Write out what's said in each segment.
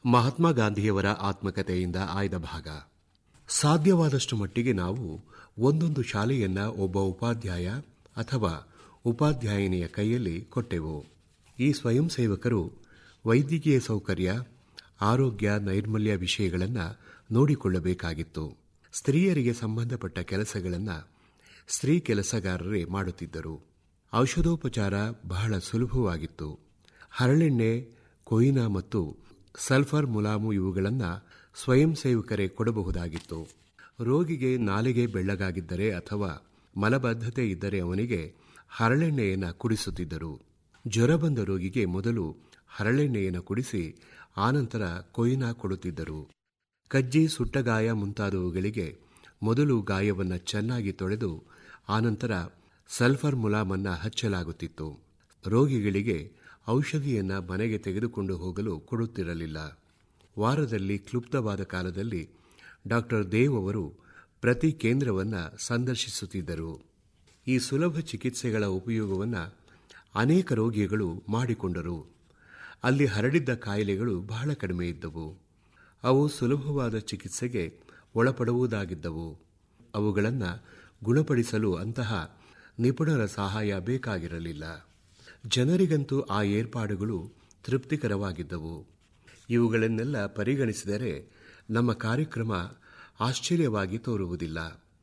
ಮಹಾತ್ಮ ಗಾಂಧಿಯವರ ಆತ್ಮಕಥೆಯಿಂದ ಆಯ್ದ ಭಾಗ ಸಾಧ್ಯವಾದಷ್ಟು ಮಟ್ಟಿಗೆ ನಾವು ಒಂದೊಂದು ಶಾಲೆಯನ್ನ ಒಬ್ಬ ಉಪಾಧ್ಯಾಯ ಅಥವಾ ಉಪಾಧ್ಯಾಯಿನಿಯ ಕೈಯಲ್ಲಿ ಕೊಟ್ಟೆವು ಈ ಸ್ವಯಂ ಸೇವಕರು ವೈದ್ಯಕೀಯ ಸೌಕರ್ಯ ಆರೋಗ್ಯ ನೈರ್ಮಲ್ಯ ವಿಷಯಗಳನ್ನು ನೋಡಿಕೊಳ್ಳಬೇಕಾಗಿತ್ತು ಸ್ತ್ರೀಯರಿಗೆ ಸಂಬಂಧಪಟ್ಟ ಕೆಲಸಗಳನ್ನು ಸ್ತ್ರೀ ಕೆಲಸಗಾರರೇ ಮಾಡುತ್ತಿದ್ದರು ಔಷಧೋಪಚಾರ ಬಹಳ ಸುಲಭವಾಗಿತ್ತು ಹರಳೆಣ್ಣೆ ಕೊಯಿನಾ ಮತ್ತು ಸಲ್ಫರ್ ಮುಲಾಮು ಇವುಗಳನ್ನು ಸ್ವಯಂ ಸೇವಕರೇ ಕೊಡಬಹುದಾಗಿತ್ತು ರೋಗಿಗೆ ನಾಲಿಗೆ ಬೆಳ್ಳಗಾಗಿದ್ದರೆ ಅಥವಾ ಮಲಬದ್ಧತೆ ಇದ್ದರೆ ಅವನಿಗೆ ಹರಳೆಣ್ಣೆಯನ್ನು ಕುಡಿಸುತ್ತಿದ್ದರು ಜ್ವರ ಬಂದ ರೋಗಿಗೆ ಮೊದಲು ಹರಳೆಣ್ಣೆಯನ್ನು ಕುಡಿಸಿ ಆನಂತರ ಕೊಯಿನಾ ಕೊಡುತ್ತಿದ್ದರು ಕಜ್ಜಿ ಸುಟ್ಟಗಾಯ ಮುಂತಾದವುಗಳಿಗೆ ಮೊದಲು ಗಾಯವನ್ನು ಚೆನ್ನಾಗಿ ತೊಳೆದು ಆನಂತರ ಸಲ್ಫರ್ ಮುಲಾಮನ್ನ ಹಚ್ಚಲಾಗುತ್ತಿತ್ತು ರೋಗಿಗಳಿಗೆ ಔಷಧಿಯನ್ನ ಮನೆಗೆ ತೆಗೆದುಕೊಂಡು ಹೋಗಲು ಕೊಡುತ್ತಿರಲಿಲ್ಲ ವಾರದಲ್ಲಿ ಕ್ಲುಪ್ತವಾದ ಕಾಲದಲ್ಲಿ ಡಾಕ್ಟರ್ ದೇವ್ ಅವರು ಪ್ರತಿ ಕೇಂದ್ರವನ್ನು ಸಂದರ್ಶಿಸುತ್ತಿದ್ದರು ಈ ಸುಲಭ ಚಿಕಿತ್ಸೆಗಳ ಉಪಯೋಗವನ್ನು ಅನೇಕ ರೋಗಿಗಳು ಮಾಡಿಕೊಂಡರು ಅಲ್ಲಿ ಹರಡಿದ್ದ ಕಾಯಿಲೆಗಳು ಬಹಳ ಕಡಿಮೆ ಇದ್ದವು ಅವು ಸುಲಭವಾದ ಚಿಕಿತ್ಸೆಗೆ ಒಳಪಡುವುದಾಗಿದ್ದವು ಅವುಗಳನ್ನು ಗುಣಪಡಿಸಲು ಅಂತಹ ನಿಪುಣರ ಸಹಾಯ ಬೇಕಾಗಿರಲಿಲ್ಲ ಜನರಿಗಂತೂ ಆ ಏರ್ಪಾಡುಗಳು ತೃಪ್ತಿಕರವಾಗಿದ್ದವು ಇವುಗಳನ್ನೆಲ್ಲ ಪರಿಗಣಿಸಿದರೆ ನಮ್ಮ ಕಾರ್ಯಕ್ರಮ ಆಶ್ಚರ್ಯವಾಗಿ ತೋರುವುದಿಲ್ಲ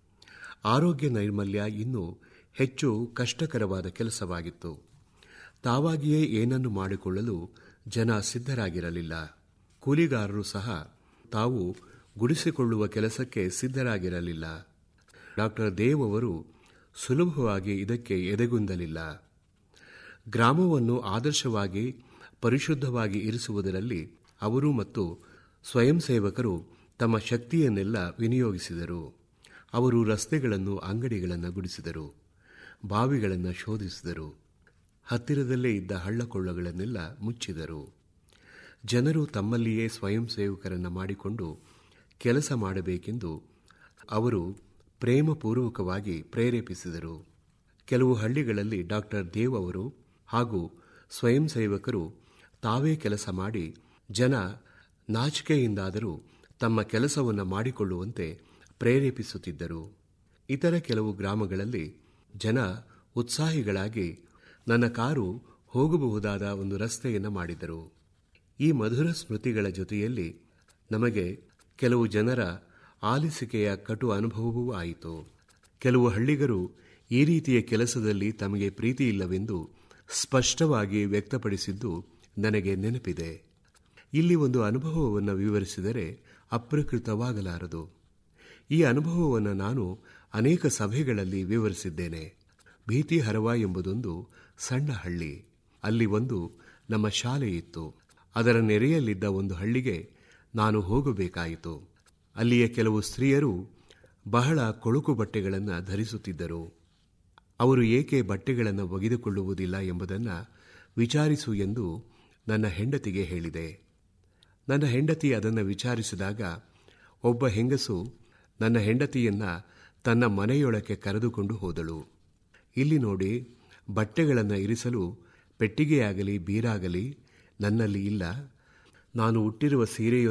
ಆರೋಗ್ಯ ನೈರ್ಮಲ್ಯ ಇನ್ನೂ ಹೆಚ್ಚು ಕಷ್ಟಕರವಾದ ಕೆಲಸವಾಗಿತ್ತು ತಾವಾಗಿಯೇ ಏನನ್ನು ಮಾಡಿಕೊಳ್ಳಲು ಜನ ಸಿದ್ಧರಾಗಿರಲಿಲ್ಲ ಕೂಲಿಗಾರರು ಸಹ ತಾವು ಗುಡಿಸಿಕೊಳ್ಳುವ ಕೆಲಸಕ್ಕೆ ಸಿದ್ಧರಾಗಿರಲಿಲ್ಲ ಡಾಕ್ಟರ್ ದೇವ್ ಅವರು ಸುಲಭವಾಗಿ ಇದಕ್ಕೆ ಎದೆಗುಂದಲಿಲ್ಲ ಗ್ರಾಮವನ್ನು ಆದರ್ಶವಾಗಿ ಪರಿಶುದ್ಧವಾಗಿ ಇರಿಸುವುದರಲ್ಲಿ ಅವರು ಮತ್ತು ಸ್ವಯಂ ಸೇವಕರು ತಮ್ಮ ಶಕ್ತಿಯನ್ನೆಲ್ಲ ವಿನಿಯೋಗಿಸಿದರು ಅವರು ರಸ್ತೆಗಳನ್ನು ಅಂಗಡಿಗಳನ್ನು ಗುಡಿಸಿದರು ಬಾವಿಗಳನ್ನು ಶೋಧಿಸಿದರು ಹತ್ತಿರದಲ್ಲೇ ಇದ್ದ ಹಳ್ಳಕೊಳ್ಳಗಳನ್ನೆಲ್ಲ ಮುಚ್ಚಿದರು ಜನರು ತಮ್ಮಲ್ಲಿಯೇ ಸ್ವಯಂ ಸೇವಕರನ್ನು ಮಾಡಿಕೊಂಡು ಕೆಲಸ ಮಾಡಬೇಕೆಂದು ಅವರು ಪ್ರೇಮಪೂರ್ವಕವಾಗಿ ಪ್ರೇರೇಪಿಸಿದರು ಕೆಲವು ಹಳ್ಳಿಗಳಲ್ಲಿ ಡಾಕ್ಟರ್ ದೇವ್ ಅವರು ಹಾಗೂ ಸ್ವಯಂ ಸೇವಕರು ತಾವೇ ಕೆಲಸ ಮಾಡಿ ಜನ ನಾಚಿಕೆಯಿಂದಾದರೂ ತಮ್ಮ ಕೆಲಸವನ್ನು ಮಾಡಿಕೊಳ್ಳುವಂತೆ ಪ್ರೇರೇಪಿಸುತ್ತಿದ್ದರು ಇತರ ಕೆಲವು ಗ್ರಾಮಗಳಲ್ಲಿ ಜನ ಉತ್ಸಾಹಿಗಳಾಗಿ ನನ್ನ ಕಾರು ಹೋಗಬಹುದಾದ ಒಂದು ರಸ್ತೆಯನ್ನು ಮಾಡಿದರು ಈ ಮಧುರ ಸ್ಮೃತಿಗಳ ಜೊತೆಯಲ್ಲಿ ನಮಗೆ ಕೆಲವು ಜನರ ಆಲಿಸಿಕೆಯ ಕಟು ಅನುಭವವೂ ಆಯಿತು ಕೆಲವು ಹಳ್ಳಿಗರು ಈ ರೀತಿಯ ಕೆಲಸದಲ್ಲಿ ತಮಗೆ ಪ್ರೀತಿ ಇಲ್ಲವೆಂದು ಸ್ಪಷ್ಟವಾಗಿ ವ್ಯಕ್ತಪಡಿಸಿದ್ದು ನನಗೆ ನೆನಪಿದೆ ಇಲ್ಲಿ ಒಂದು ಅನುಭವವನ್ನು ವಿವರಿಸಿದರೆ ಅಪ್ರಕೃತವಾಗಲಾರದು ಈ ಅನುಭವವನ್ನು ನಾನು ಅನೇಕ ಸಭೆಗಳಲ್ಲಿ ವಿವರಿಸಿದ್ದೇನೆ ಭೀತಿ ಹರವ ಎಂಬುದೊಂದು ಸಣ್ಣ ಹಳ್ಳಿ ಅಲ್ಲಿ ಒಂದು ನಮ್ಮ ಶಾಲೆ ಇತ್ತು ಅದರ ನೆರೆಯಲ್ಲಿದ್ದ ಒಂದು ಹಳ್ಳಿಗೆ ನಾನು ಹೋಗಬೇಕಾಯಿತು ಅಲ್ಲಿಯ ಕೆಲವು ಸ್ತ್ರೀಯರು ಬಹಳ ಕೊಳುಕು ಬಟ್ಟೆಗಳನ್ನು ಧರಿಸುತ್ತಿದ್ದರು ಅವರು ಏಕೆ ಬಟ್ಟೆಗಳನ್ನು ಒಗೆದುಕೊಳ್ಳುವುದಿಲ್ಲ ಎಂಬುದನ್ನು ವಿಚಾರಿಸು ಎಂದು ನನ್ನ ಹೆಂಡತಿಗೆ ಹೇಳಿದೆ ನನ್ನ ಹೆಂಡತಿ ಅದನ್ನು ವಿಚಾರಿಸಿದಾಗ ಒಬ್ಬ ಹೆಂಗಸು ನನ್ನ ಹೆಂಡತಿಯನ್ನ ತನ್ನ ಮನೆಯೊಳಕ್ಕೆ ಕರೆದುಕೊಂಡು ಹೋದಳು ಇಲ್ಲಿ ನೋಡಿ ಬಟ್ಟೆಗಳನ್ನು ಇರಿಸಲು ಪೆಟ್ಟಿಗೆಯಾಗಲಿ ಬೀರಾಗಲಿ ನನ್ನಲ್ಲಿ ಇಲ್ಲ ನಾನು ಉಟ್ಟಿರುವ ಸೀರೆಯೊಂದು